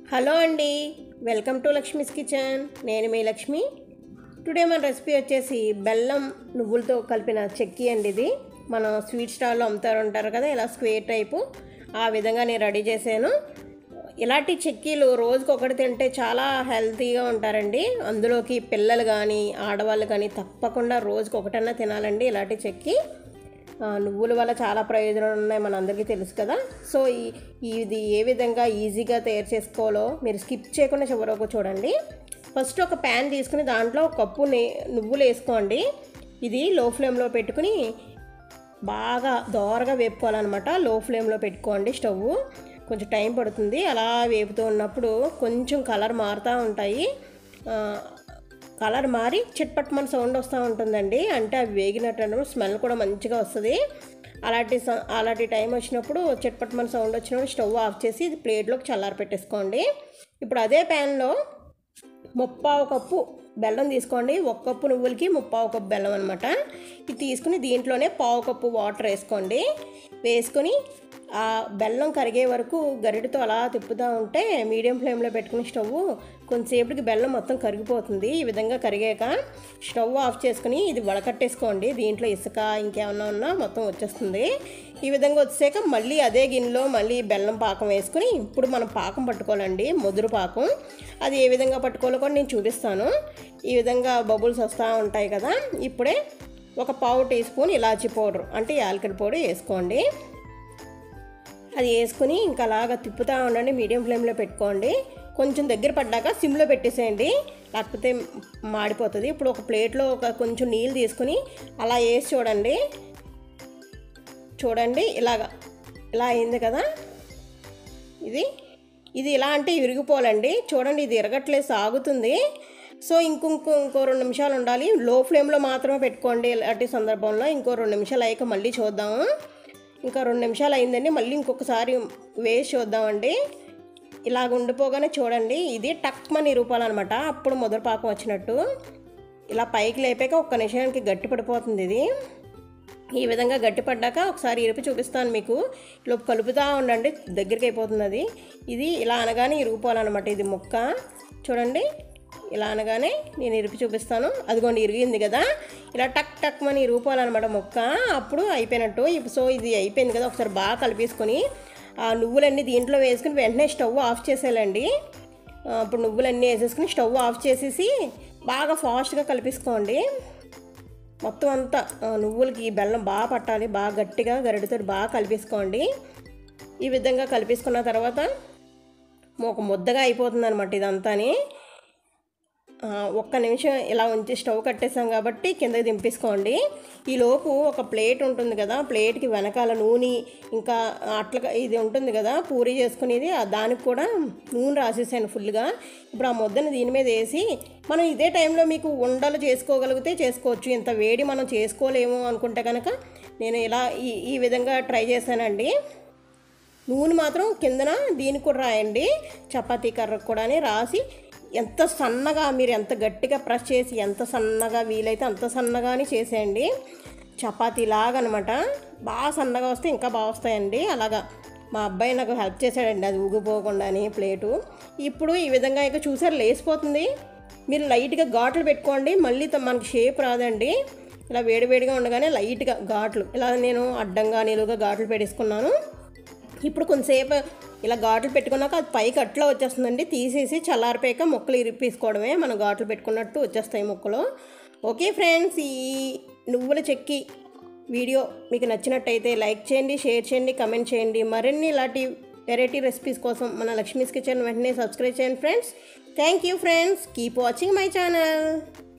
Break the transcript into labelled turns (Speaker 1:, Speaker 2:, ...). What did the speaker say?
Speaker 1: hello అండి welcome to Lakshmi's kitchen నేను మీ లక్ష్మి టుడే మన రెసిపీ వచ్చేసి బెల్లం నువ్వులతో కలిపిన చెక్కీ అండి ఇది మనం స్వీట్ స్టాల్లో అమ్ముతారు ఉంటారు కదా ఇలా స్క్వేర్ టైపు ఆ విధంగా నేను రెడీ చేశాను ఇలాంటి చెక్కీలు రోజుకి ఒకటి తింటే చాలా హెల్తీగా ఉంటారండి అందులోకి పిల్లలు కానీ ఆడవాళ్ళు కానీ తప్పకుండా రోజుకి ఒకటన్నా తినాలండి ఇలాంటి చెక్కీ ఆ, నువ్వుల వల్ల చాలా ప్రయోజనాలు ఉన్నాయి మన అందరికీ తెలుసు కదా సో ఈ ఇది ఏ విధంగా ఈజీగా తయారు చేసుకోవాలో మీరు స్కిప్ చేయకుండా చివరకు చూడండి ఫస్ట్ ఒక ప్యాన్ తీసుకుని దాంట్లో ఒక కప్పు నే నువ్వులు వేసుకోండి ఇది లో ఫ్లేమ్లో పెట్టుకుని బాగా దోరగా వేపుకోవాలన్నమాట లో ఫ్లేమ్లో పెట్టుకోండి స్టవ్ కొంచెం టైం పడుతుంది అలా వేపుతూ ఉన్నప్పుడు కొంచెం కలర్ మారుతూ ఉంటాయి ఆ, కలర్ మారి చిట్పట్మని సౌండ్ వస్తూ ఉంటుందండి అంటే అవి వేగినట్టు స్మెల్ కూడా మంచిగా వస్తుంది అలాంటి స- అలాంటి టైం వచ్చినప్పుడు చిట్పట్మని సౌండ్ వచ్చినప్పుడు స్టవ్ ఆఫ్ చేసి ఇది ప్లేట్లోకి చల్లారి పెట్టేసుకోండి ఇప్పుడు అదే ప్యాన్లో ముప్పావు కప్పు బెల్లం తీసుకోండి ఒక కప్పు నువ్వులకి ముప్పావు కప్పు బెల్లం అనమాట ఇది తీసుకుని దీంట్లోనే పావు కప్పు వాటర్ వేసుకోండి వేసుకొని ఆ బెల్లం కరిగే వరకు గరిటతో అలా తిప్పుతూ ఉంటే మీడియం ఫ్లేమ్లో పెట్టుకుని స్టవ్ కొంతసేపటికి బెల్లం మొత్తం కరిగిపోతుంది ఈ విధంగా కరిగాక స్టవ్ ఆఫ్ చేసుకుని ఇది వడకట్టేసుకోండి దీంట్లో ఇసుక ఇంకేమన్నా ఉన్నా మొత్తం వచ్చేస్తుంది ఈ విధంగా వచ్చాక మళ్ళీ అదే గిన్నెలో మళ్ళీ బెల్లం పాకం వేసుకుని ఇప్పుడు మనం పాకం పట్టుకోవాలండి ముదురు పాకం అది ఏ విధంగా పట్టుకోవాలో కూడా నేను చూపిస్తాను ఈ విధంగా బబుల్స్ వస్తూ ఉంటాయి కదా ఇప్పుడే ఒక పావు టీ స్పూన్ ఇలాచీ పౌడర్ అంటే యాలకడి పొడి వేసుకోండి అది వేసుకుని ఇంకా అలాగా తిప్పుతూ ఉండండి మీడియం ఫ్లేమ్లో పెట్టుకోండి కొంచెం దగ్గర పడ్డాక సిమ్లో పెట్టేసేయండి లేకపోతే మాడిపోతుంది ఇప్పుడు ఒక ప్లేట్లో ఒక కొంచెం నీళ్ళు తీసుకుని అలా వేసి చూడండి చూడండి ఇలాగా ఇలా అయింది కదా ఇది ఇది ఇలా అంటే విరిగిపోవాలండి చూడండి ఇది ఇరగట్లేదు సాగుతుంది సో ఇంకొంకో ఇంకో రెండు నిమిషాలు ఉండాలి లో ఫ్లేమ్లో మాత్రమే పెట్టుకోండి ఇలాంటి సందర్భంలో ఇంకో రెండు నిమిషాలు అయ్యాక మళ్ళీ చూద్దాము ఇంకా రెండు నిమిషాలు అయిందండి మళ్ళీ ఇంకొకసారి వేసి చూద్దామండి ఇలాగ ఉండిపోగానే చూడండి ఇది టక్మని రూపాలన్నమాట అప్పుడు మొదటి పాకం వచ్చినట్టు ఇలా పైకి లేపాక ఒక్క నిమిషానికి గట్టి పడిపోతుంది ఇది ఈ విధంగా గట్టిపడ్డాక ఒకసారి ఇరిపి చూపిస్తాను మీకు ఇలా కలుపుతూ ఉండండి దగ్గరికి అయిపోతుంది అది ఇది ఇలా అనగానే ఇరిగిపోవాలన్నమాట ఇది ముక్క చూడండి ఇలా అనగానే నేను ఇరిపి చూపిస్తాను అదిగోండి ఇరిగింది కదా ఇలా టక్ టక్ మని ఇరిగిపోవాలన్నమాట ముక్క అప్పుడు అయిపోయినట్టు ఇప్పుడు సో ఇది అయిపోయింది కదా ఒకసారి బాగా కలిపేసుకొని ఆ నువ్వులన్నీ దీంట్లో వేసుకుని వెంటనే స్టవ్ ఆఫ్ చేసేయాలండి ఆ, ఇప్పుడు నువ్వులన్నీ వేసేసుకుని స్టవ్ ఆఫ్ చేసేసి బాగా ఫాస్ట్గా కలిపేసుకోండి మొత్తం అంతా ఆ, నువ్వులకి ఈ బెల్లం బాగా పట్టాలి బాగా గట్టిగా గరిటతో బాగా కలిపేసుకోండి ఈ విధంగా కలిపేసుకున్న తర్వాత ఒక ముద్దగా అయిపోతుంది అనమాట ఇదంతాని ఆ, ఒక్క నిమిషం ఇలా ఉంచి స్టవ్ కట్టేసాం కాబట్టి కిందకి దింపేసుకోండి ఈలోపు ఒక ప్లేట్ ఉంటుంది కదా ప్లేట్కి వెనకాల నూనె ఇంకా అట్లా ఇది ఉంటుంది కదా పూరి చేసుకునేది ఆ దానికి కూడా నూనె రాసేసాను ఫుల్గా ఇప్పుడు ఆ ముద్దని దీని మీద వేసి మనం ఇదే టైంలో మీకు ఉండలు చేసుకోగలిగితే చేసుకోవచ్చు ఇంత వేడి మనం చేసుకోలేము అనుకుంటే కనుక నేను ఇలా ఈ ఈ విధంగా ట్రై చేశానండి నూనె మాత్రం కిందన దీనికి కూడా రాయండి చపాతీ కర్రకు కూడా రాసి ఎంత సన్నగా మీరు ఎంత గట్టిగా ప్రెస్ చేసి ఎంత సన్నగా వీలైతే అంత సన్నగానే చేసేయండి చపాతీ లాగా అనమాట బాగా సన్నగా వస్తే ఇంకా బాగా వస్తాయండి అలాగా మా అబ్బాయి నాకు హెల్ప్ చేశాడండి అది ఊగిపోకుండా అని ప్లేటు ఇప్పుడు ఈ విధంగా ఇక చూసారు లేసిపోతుంది మీరు లైట్గా ఘాట్లు పెట్టుకోండి మళ్ళీ త- మనకి షేప్ రాదండి ఇలా వేడివేడిగా ఉండగానే లైట్గా ఘాట్లు ఇలా నేను అడ్డంగా నిలువుగా ఘాట్లు పెట్టేసుకున్నాను ఇప్పుడు కొంతసేపు ఇలా ఘాట్లు పెట్టుకున్నాక అది పైకి అట్లా వచ్చేస్తుందండి తీసేసి చల్లారిపోయాక ముక్కలు ఇరిపేసుకోవడమే మనం ఘాట్లు పెట్టుకున్నట్టు వచ్చేస్తాయి ముక్కలు ఓకే ఫ్రెండ్స్ ఈ నువ్వుల చెక్కి వీడియో మీకు నచ్చినట్టయితే లైక్ చేయండి షేర్ చేయండి కమెంట్ చేయండి మరిన్ని ఇలాంటి వెరైటీ రెసిపీస్ కోసం మన లక్ష్మీస్ కిచెన్ వెంటనే సబ్స్క్రైబ్ చేయండి friends thank you friends keep watching my channel